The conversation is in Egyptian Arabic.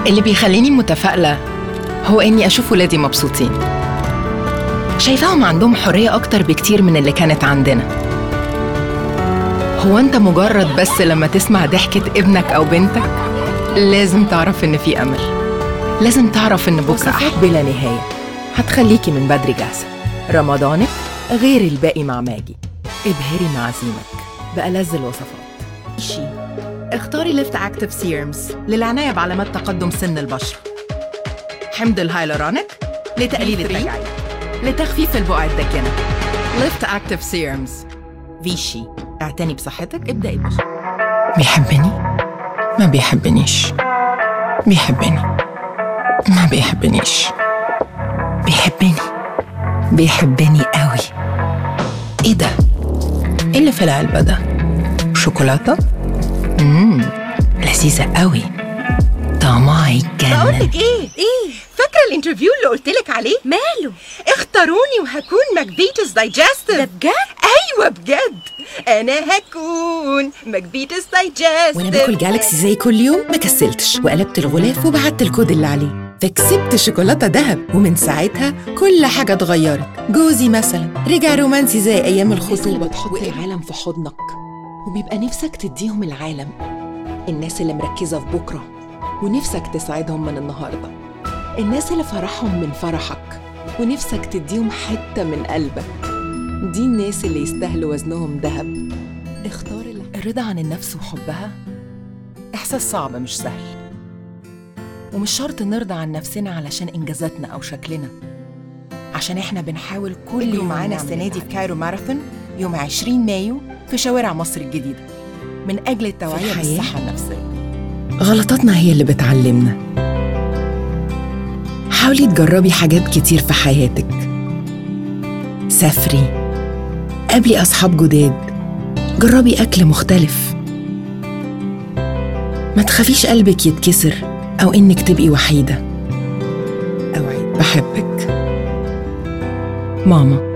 اللي بيخليني متفائلة هو إني أشوف ولادي مبسوطين شايفاهم عندهم حرية أكتر بكتير من اللي كانت عندنا هو أنت مجرد بس لما تسمع ضحكة ابنك أو بنتك لازم تعرف إن في أمل لازم تعرف إن بكرة وصفات أحلى بلا نهاية هتخليكي من بدري جاهزة رمضانك غير الباقي مع ماجي ابهري معازيمك بألذ الوصفات شي اختاري ليفت اكتف سيرمز للعناية بعلامات تقدم سن البشرة حمض الهايلورونيك لتقليل التجاعيد لتخفيف البقع الداكنة ليفت اكتف سيرمز فيشي اعتني بصحتك ابدأي بشي بيحبني ما بيحبنيش بيحبني ما بيحبنيش بيحبني بيحبني قوي ايه ده ايه اللي في العلبة ده شوكولاتة امم لذيذة قوي طعمها يتجنن بقولك ايه ايه فاكره الانترفيو اللي قلتلك عليه ماله اختاروني وهكون ماكبيتس دايجستيف ده بجد ايوه بجد انا هكون ماكبيتس دايجستيف وانا باكل جالكسي زي كل يوم ما كسلتش وقلبت الغلاف وبعت الكود اللي عليه فكسبت شوكولاتة دهب ومن ساعتها كل حاجة اتغيرت جوزي مثلا رجع رومانسي زي أيام الخطوبة بتحط العالم في حضنك وبيبقى نفسك تديهم العالم الناس اللي مركزة في بكرة ونفسك تساعدهم من النهاردة الناس اللي فرحهم من فرحك ونفسك تديهم حتة من قلبك دي الناس اللي يستاهلوا وزنهم ذهب اختار اللي الرضا عن النفس وحبها إحساس صعب مش سهل ومش شرط نرضى عن نفسنا علشان إنجازاتنا أو شكلنا عشان إحنا بنحاول كل اجروا يوم معانا نعمل السنة دي في حاجة. كايرو ماراثون يوم 20 مايو في شوارع مصر الجديدة من أجل التوعية الحياة؟ بالصحة النفسية غلطاتنا هي اللي بتعلمنا حاولي تجربي حاجات كتير في حياتك سافري قابلي أصحاب جداد جربي أكل مختلف ما تخافيش قلبك يتكسر أو إنك تبقي وحيدة أوعي بحبك ماما